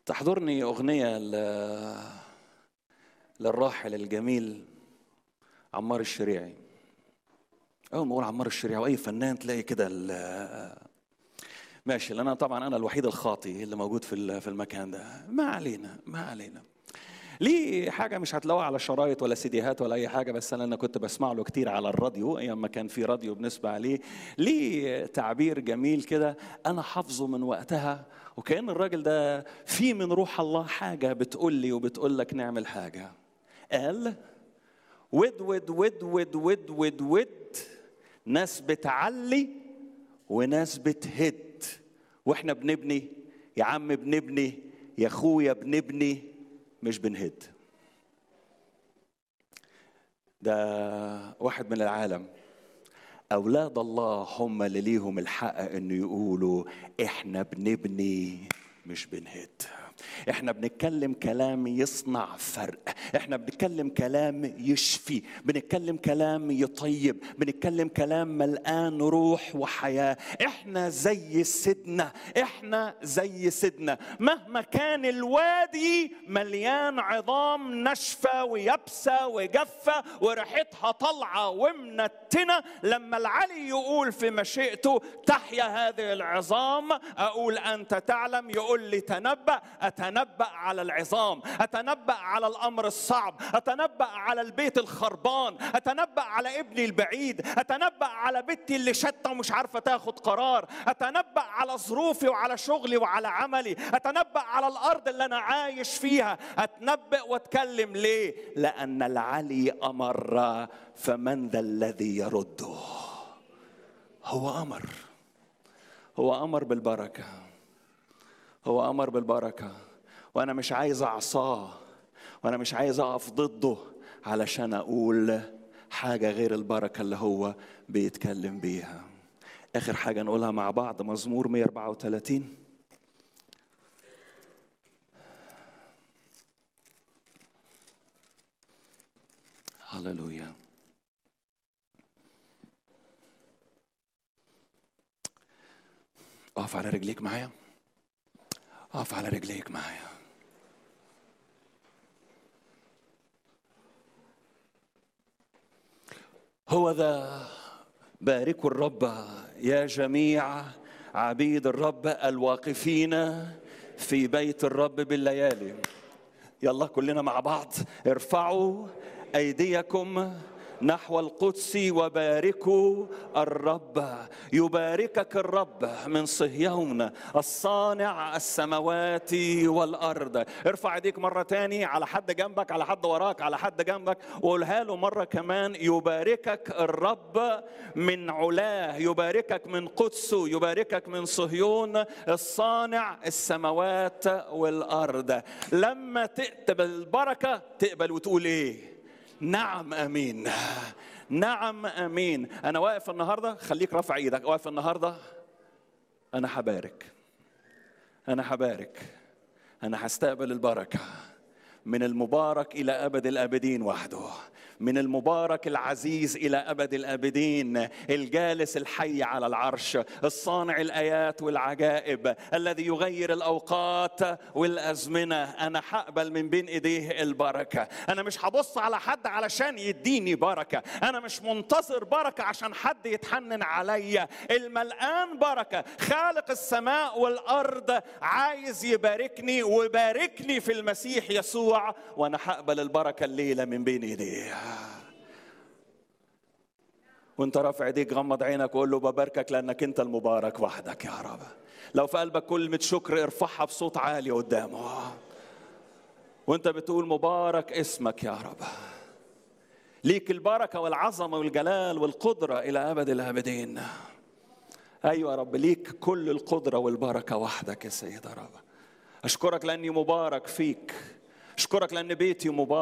تحضرني أغنية ل... للراحل الجميل عمار الشريعي أول ما أقول عمار الشريعي وأي فنان تلاقي كده ال... ماشي لأن أنا طبعا أنا الوحيد الخاطي اللي موجود في ال- في المكان ده ما علينا ما علينا ليه حاجة مش هتلاقوها على شرايط ولا سيديهات ولا أي حاجة بس أنا أنا كنت بسمع له كتير على الراديو أيام ما كان في راديو بنسمع عليه ليه تعبير جميل كده أنا حافظه من وقتها وكأن الراجل ده في من روح الله حاجة بتقول لي وبتقول لك نعمل حاجة قال ود ود ود ود ود ود ود ناس بتعلي وناس بتهد واحنا بنبني يا عم بنبني يا اخويا بنبني مش بنهد ده واحد من العالم أولاد الله هم اللي ليهم الحق إنه يقولوا إحنا بنبني مش بنهد احنا بنتكلم كلام يصنع فرق احنا بنتكلم كلام يشفي بنتكلم كلام يطيب بنتكلم كلام ملآن روح وحياة احنا زي سيدنا احنا زي سيدنا مهما كان الوادي مليان عظام ناشفة ويابسة وجافة وريحتها طالعة ومنتنة لما العلي يقول في مشيئته تحيا هذه العظام أقول أنت تعلم يقول لي تنبأ أتنبأ على العظام أتنبأ على الأمر الصعب أتنبأ على البيت الخربان أتنبأ على ابني البعيد أتنبأ على بنتي اللي شتى ومش عارفة تاخد قرار أتنبأ على ظروفي وعلى شغلي وعلى عملي أتنبأ على الأرض اللي أنا عايش فيها أتنبأ وأتكلم ليه لأن العلي أمر فمن ذا الذي يرده هو أمر هو أمر بالبركة هو امر بالبركه وانا مش عايز اعصاه وانا مش عايز اقف ضده علشان اقول حاجه غير البركه اللي هو بيتكلم بيها اخر حاجه نقولها مع بعض مزمور 134 هللويا اقف على رجليك معايا اقف على رجليك معايا هو ذا باركوا الرب يا جميع عبيد الرب الواقفين في بيت الرب بالليالي يلا كلنا مع بعض ارفعوا ايديكم نحو القدس وباركوا الرب يباركك الرب من صهيون الصانع السماوات والارض ارفع ايديك مره تاني على حد جنبك على حد وراك على حد جنبك وقولها له مره كمان يباركك الرب من علاه يباركك من قدسه يباركك من صهيون الصانع السماوات والارض لما تقبل البركه تقبل وتقول ايه نعم امين نعم امين انا واقف النهارده خليك رافع ايدك واقف النهارده انا هبارك انا هبارك انا هستقبل البركه من المبارك الى ابد الابدين وحده من المبارك العزيز الى ابد الابدين الجالس الحي على العرش الصانع الايات والعجائب الذي يغير الاوقات والازمنه انا هقبل من بين ايديه البركه انا مش هبص على حد علشان يديني بركه انا مش منتظر بركه عشان حد يتحنن عليا الملآن بركه خالق السماء والارض عايز يباركني وباركني في المسيح يسوع وانا هقبل البركه الليله من بين ايديه وانت رافع ايديك غمض عينك وقول له بباركك لانك انت المبارك وحدك يا رب لو في قلبك كلمه شكر ارفعها بصوت عالي قدامه وانت بتقول مبارك اسمك يا رب ليك البركه والعظمه والجلال والقدره الى ابد الابدين ايوه يا رب ليك كل القدره والبركه وحدك يا سيد يا رب اشكرك لاني مبارك فيك اشكرك لان بيتي مبارك